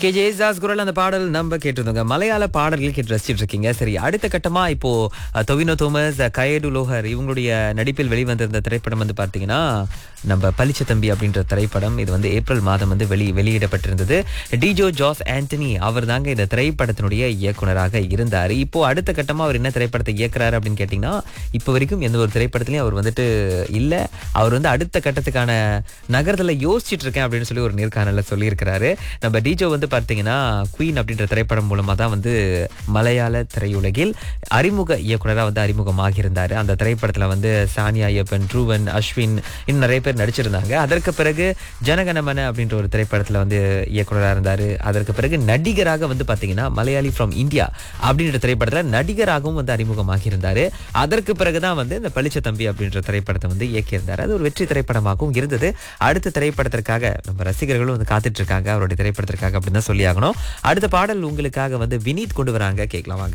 K ஜேசாஸ் குரல் அந்த பாடல் நம்ம கேட்டிருந்தோங்க மலையாள பாடல்கள் கேட்டு ரசிச்சிட்டு இருக்கீங்க சரி அடுத்த கட்டமா இப்போ அஹ், டொவினோ தோமஸ் அஹ், கயடு லோஹர் இவங்களுடைய நடிப்பில் வெளிவந்திருந்த திரைப்படம் வந்து பாத்தீங்கன்னா நம்ம பளிச்ச தம்பி அப்படின்ற திரைப்படம் இது வந்து ஏப்ரல் மாதம் வந்து வெளி வெளியிடப்பட்டிருந்தது டிஜோ ஜாஸ் ஆண்டனி அவர் தாங்க இந்த திரைப்படத்தினுடைய இயக்குனராக இருந்தார் இப்போ அடுத்த கட்டமா அவர் என்ன திரைப்படத்தை இயக்குறாரு அப்படின்னு கேட்டீங்கன்னா இப்போ வரைக்கும் எந்த ஒரு திரைப்படத்திலையும் அவர் வந்துட்டு இல்ல அவர் வந்து அடுத்த கட்டத்துக்கான நகரத்துல யோசிச்சுட்டு இருக்கேன் அப்படின்னு சொல்லி ஒரு நேர்காணல சொல்லியிருக்கிறாரு நம்ம டிஜோ வந்து பார்த்தீங்கன்னா குயின் அப்படின்ற திரைப்படம் மூலமா தான் வந்து மலையாள திரையுலகில் அறிமுக இயக்குனராக வந்து அறிமுகமாகி இருந்தாரு அந்த திரைப்படத்துல வந்து சானியா ஐயப்பன் ட்ரூவன் அஸ்வின் இன்னும் நிறைய பேர் நடிச்சிருந்தாங்க அதற்கு பிறகு ஜனகணமன அப்படின்ற ஒரு திரைப்படத்துல வந்து இயக்குனராக இருந்தாரு அதற்கு பிறகு நடிகராக வந்து பாத்தீங்கன்னா மலையாளி ஃப்ரம் இந்தியா அப்படின்ற திரைப்படத்துல நடிகராகவும் வந்து அறிமுகமாகி இருந்தாரு அதற்கு பிறகுதான் வந்து இந்த பளிச்ச தம்பி அப்படின்ற திரைப்படத்தை வந்து இயக்கியிருந்தாரு அது ஒரு வெற்றி திரைப்படமாகவும் இருந்தது அடுத்த திரைப்படத்திற்காக நம்ம ரசிகர்களும் வந்து காத்துட்டு இருக்காங்க அவருடைய திரைப்படத்திற்காக அப்படின்னு தான் சொல்லி ஆகணும் அடுத்த பாடல் உங்களுக்காக வந்து வினீத் கொண்டு வராங்க கேட்கலாம் வாங்க